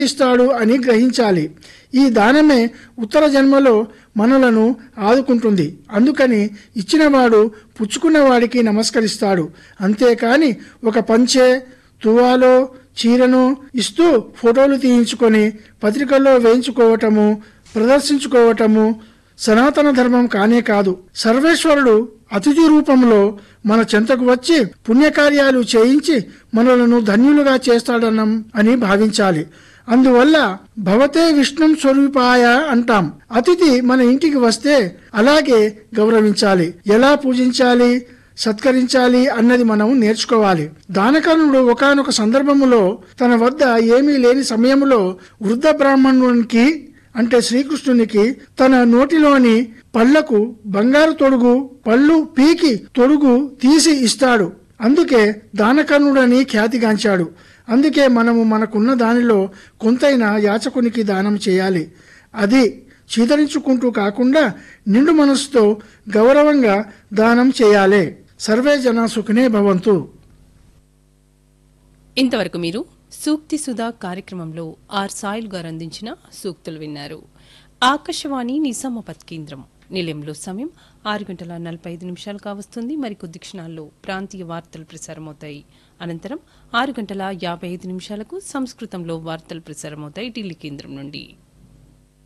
ఇస్తాడు అని గ్రహించాలి ఈ దానమే ఉత్తర జన్మలో మనలను ఆదుకుంటుంది అందుకని ఇచ్చినవాడు పుచ్చుకున్నవాడికి నమస్కరిస్తాడు అంతేకాని ఒక పంచే తువాలో చీరను ఇస్తూ ఫోటోలు తీయించుకొని పత్రికల్లో వేయించుకోవటము ప్రదర్శించుకోవటము సనాతన ధర్మం కానే కాదు సర్వేశ్వరుడు అతిథి రూపంలో మన చెంతకు వచ్చి పుణ్యకార్యాలు చేయించి మనలను ధన్యులుగా చేస్తాడనం అని భావించాలి అందువల్ల భవతే విష్ణుం స్వరూపాయ అంటాం అతిథి మన ఇంటికి వస్తే అలాగే గౌరవించాలి ఎలా పూజించాలి సత్కరించాలి అన్నది మనం నేర్చుకోవాలి దానకర్ణుడు ఒకానొక సందర్భములో తన వద్ద ఏమీ లేని సమయంలో వృద్ధ బ్రాహ్మణునికి అంటే శ్రీకృష్ణునికి తన నోటిలోని పళ్లకు బంగారు తొడుగు పళ్ళు పీకి తొడుగు తీసి ఇస్తాడు అందుకే దానకర్ణుడని ఖ్యాతిగాంచాడు అందుకే మనము మనకున్న దానిలో కొంతైనా యాచకునికి దానం చేయాలి అది చీదరించుకుంటూ కాకుండా నిండు మనసుతో గౌరవంగా దానం చేయాలి సర్వే జన సుఖనే భవంతు ఇంతవరకు మీరు సూక్తి సుధా కార్యక్రమంలో ఆర్ సాయిల్ గారు అందించిన సూక్తులు విన్నారు ఆకాశవాణి నిజామాబాద్ కేంద్రం నిలయంలో సమయం ఆరు గంటల నలభై ఐదు నిమిషాలు కావస్తుంది మరికొద్ది క్షణాల్లో ప్రాంతీయ వార్తలు ప్రసారమవుతాయి అనంతరం ఆరు గంటల యాభై ఐదు నిమిషాలకు సంస్కృతంలో వార్తలు ప్రసారమవుతాయి ఢిల్లీ కేంద్రం నుండి